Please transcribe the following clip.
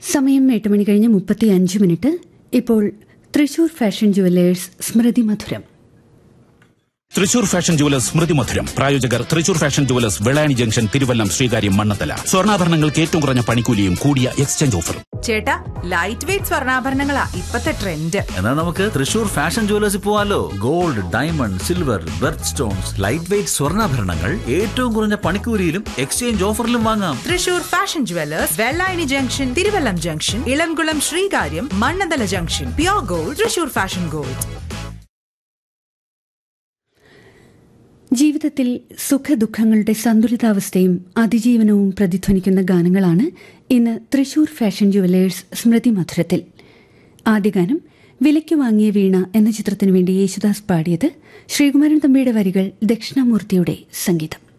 സമയം എട്ട് മണി കഴിഞ്ഞ് മുപ്പത്തി അഞ്ച് മിനിറ്റ് ഇപ്പോൾ തൃശൂർ ഫാഷൻ ജുവല്ലേഴ്സ് സ്മൃതി മധുരം തൃശൂർ ഫാഷൻ ജുവലേഴ്സ് സ്മൃതി മധുരം പ്രായോജകർ Thrissur fashion jewellers Vellayani junction Thiruvallam Sreekaryam Mannanthala സ്വർണ്ണാഭരണങ്ങൾക്ക് ഏറ്റവും കുറഞ്ഞ പണിക്കൂലിയും കൂടിയ എക്സ്ചേഞ്ച് ഓഫറും ചേട്ടാ ലൈറ്റ് വെയിറ്റ് സ്വർണ്ണാഭരണങ്ങളാ ഇപ്പത്തെ ട്രെൻഡ് എന്നാൽ നമുക്ക് തൃശൂർ ഫാഷൻ ജുവലേഴ്സിൽ പോവാലോ gold diamond silver birth stones light weight സ്വർണ്ണാഭരണങ്ങൾ ഏറ്റവും കുറഞ്ഞ പണിക്കൂലിയിലും എക്സ്ചേഞ്ച് ഓഫറിലും വാങ്ങാം Thrissur fashion jewellers Vellayani junction Thiruvallam junction Elamkulam Sreekaryam Mannanthala junction pure gold Thrissur fashion gold ജീവിതത്തിൽ സുഖദുഃഖങ്ങളുടെ സന്തുലിതാവസ്ഥയും അതിജീവനവും പ്രതിധ്വനിക്കുന്ന ഗാനങ്ങളാണ് ഇന്ന് തൃശൂർ ഫാഷൻ ജുവലേഴ്സ് സ്മൃതി മധുരത്തിൽ ആദ്യ ഗാനം വിലയ്ക്ക് വാങ്ങിയ വീണ എന്ന ചിത്രത്തിനു വേണ്ടി യേശുദാസ് പാടിയത് ശ്രീകുമാരൻ തമ്പിയുടെ വരികൾ ദക്ഷിണാമൂർത്തിയുടെ സംഗീതം